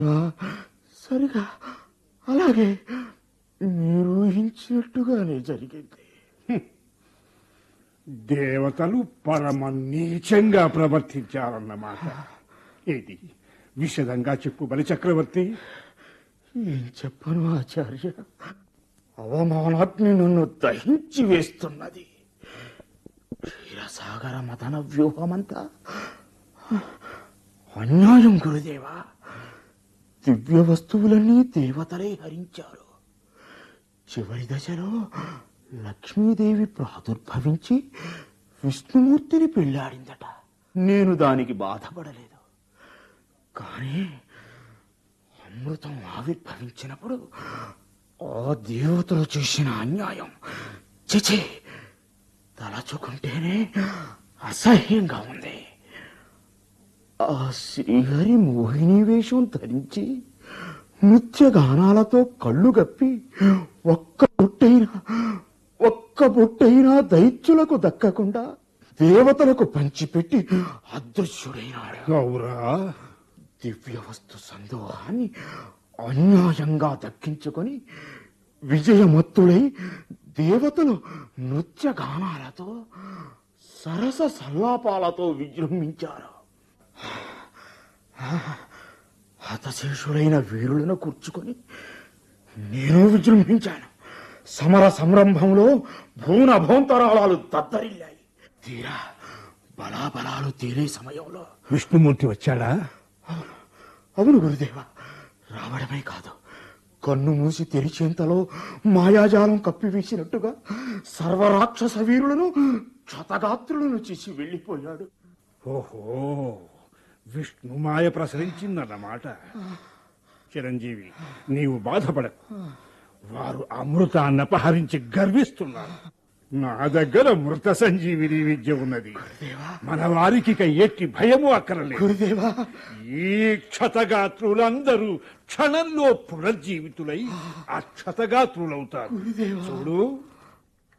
ఆ, సరిగా అలాగే మీరు ఊహించినట్టుగానే జరిగింది దేవతలు పరమ నీచంగా ప్రవర్తించారన్నమాట ఇది విషదంగా చెప్పు బలి చక్రవర్తి ఏం చెప్పను ఆచార్య అవమానాగ్ని నన్ను దహించి వేస్తున్నది క్షీరసాగర మదన వ్యూహమంతా అన్యాయం గురుదేవా దివ్య వస్తువులన్నీ దేవతలే హరించారు చివరి దశలో లక్ష్మీదేవి ప్రాదుర్భవించి విష్ణుమూర్తిని పెళ్ళాడిందట నేను దానికి బాధపడలేదు కానీ అమృతం ఆవిర్భవించినప్పుడు ఆ దేవతలు చేసిన అన్యాయం చిచి తలచుకుంటేనే అసహ్యంగా ఉంది ఆ శ్రీహరి మోహిని వేషం ధరించి నృత్య గానాలతో కళ్ళు గప్పి ఒక్క బొట్టైనా ఒక్క బొట్టైనా దైత్యులకు దక్కకుండా దేవతలకు పంచిపెట్టి అదృశ్యుడైనాడు అవురా దివ్య వస్తు సందోహాన్ని అన్యాయంగా దక్కించుకొని విజయమత్తులై దేవతలు నృత్య గానాలతో సరస సల్లాపాలతో విజృంభించారు హతశేషుడైన వీరులను కూర్చుకొని నేను విజృంభించాను సమర సంరంభంలో భూన భోంతరాళాలు దద్దరిల్లాయి తీరా బలాబలాలు తేలే సమయంలో విష్ణుమూర్తి వచ్చాడా అవును గురుదేవ రావడమే కాదు కన్ను మూసి తెరిచేంతలో మాయాజాలం కప్పివేసినట్టుగా సర్వరాక్షస వీరులను క్షతగాత్రులను చేసి వెళ్ళిపోయాడు ఓహో విష్ణుమాయ ప్రసరించిందన్నమాట చిరంజీవి నీవు బాధపడకు వారు అమృతాన్ని అపహరించి గర్విస్తున్నారు నా దగ్గర మృత సంజీవిని విద్య ఉన్నది మన వారికి ఇక ఎట్టి భయము అక్కరలేదు గురుదేవా ఈ క్షతగాత్రులందరూ క్షణంలో పునర్జీవితులై ఆ క్షతగాత్రులవుతారు చూడు